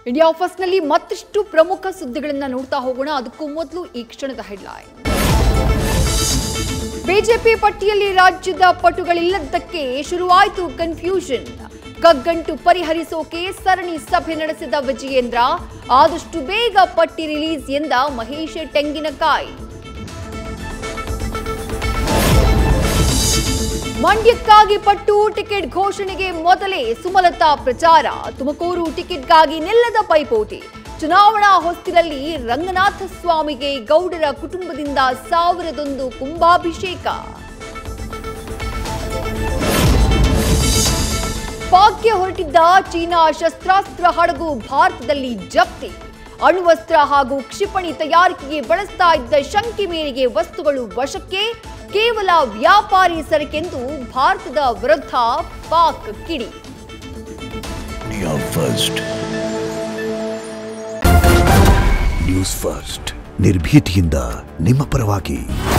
India first ನಲ್ಲಿ ಮತ್ತಷ್ಟು ಪ್ರಮುಖ ಸುದ್ದಿಗಳನ್ನ ನೋಡ್ತಾ ಹೋಗೋಣ ಅದಕ್ಕೂ ಮೊದಲು ಈ ಕ್ಷಣದ ಹೆಡ್ಲೈನ್ ಬಿಜೆಪಿ ಪಟ್ಟಿಯಲ್ಲಿ ರಾಜ್ಯದ ಪಟುಗಳಿಲ್ಲದ್ದಕ್ಕೆ ಶುರುವಾಯಿತು ಕನ್ಫ್ಯೂಷನ್ ಕಗ್ಗಂಟು ಪರಿಹರಿಸೋಕೆ ಸರಣಿ ಸಭೆ ನಡೆಸಿದ ವಿಜಯೇಂದ್ರ ಆದಷ್ಟು ಬೇಗ ಪಟ್ಟಿ ರಿಲೀಸ್ ಎಂದ ಮಹೇಶ್ ತೆಂಗಿನಕಾಯಿ ಮಂಡ್ಯಕ್ಕಾಗಿ ಪಟ್ಟು ಟಿಕೆಟ್ ಘೋಷಣೆಗೆ ಮೊದಲೇ ಸುಮಲತಾ ಪ್ರಚಾರ ತುಮಕೂರು ಟಿಕೆಟ್ಗಾಗಿ ನಿಲ್ಲದ ಪೈಪೋಟಿ ಚುನಾವಣಾ ಹೊಸ್ತಿಲಲ್ಲಿ ರಂಗನಾಥ ಸ್ವಾಮಿಗೆ ಗೌಡರ ಕುಟುಂಬದಿಂದ ಸಾವಿರದೊಂದು ಕುಂಭಾಭಿಷೇಕ ಪಾಕ್ಗೆ ಹೊರಟಿದ್ದ ಚೀನಾ ಶಸ್ತ್ರಾಸ್ತ್ರ ಹಡಗು ಭಾರತದಲ್ಲಿ ಜಪ್ತಿ ಅಣ್ವಸ್ತ್ರ ಹಾಗೂ ಕ್ಷಿಪಣಿ ತಯಾರಿಕೆಗೆ ಬಳಸ್ತಾ ಇದ್ದ ಶಂಕೆ ಮೇರೆಗೆ ವಸ್ತುಗಳು ವಶಕ್ಕೆ ಕೇವಲ ವ್ಯಾಪಾರಿ ಸರಕೆಂದು ಭಾರತದ ವಿರುದ್ಧ ಪಾಕ್ ಕಿಡಿ ಇಂಡಿಯಾ ಫಸ್ಟ್ ನ್ಯೂಸ್ ಫಸ್ಟ್ ನಿರ್ಭೀತಿಯಿಂದ ನಿಮ್ಮ ಪರವಾಗಿ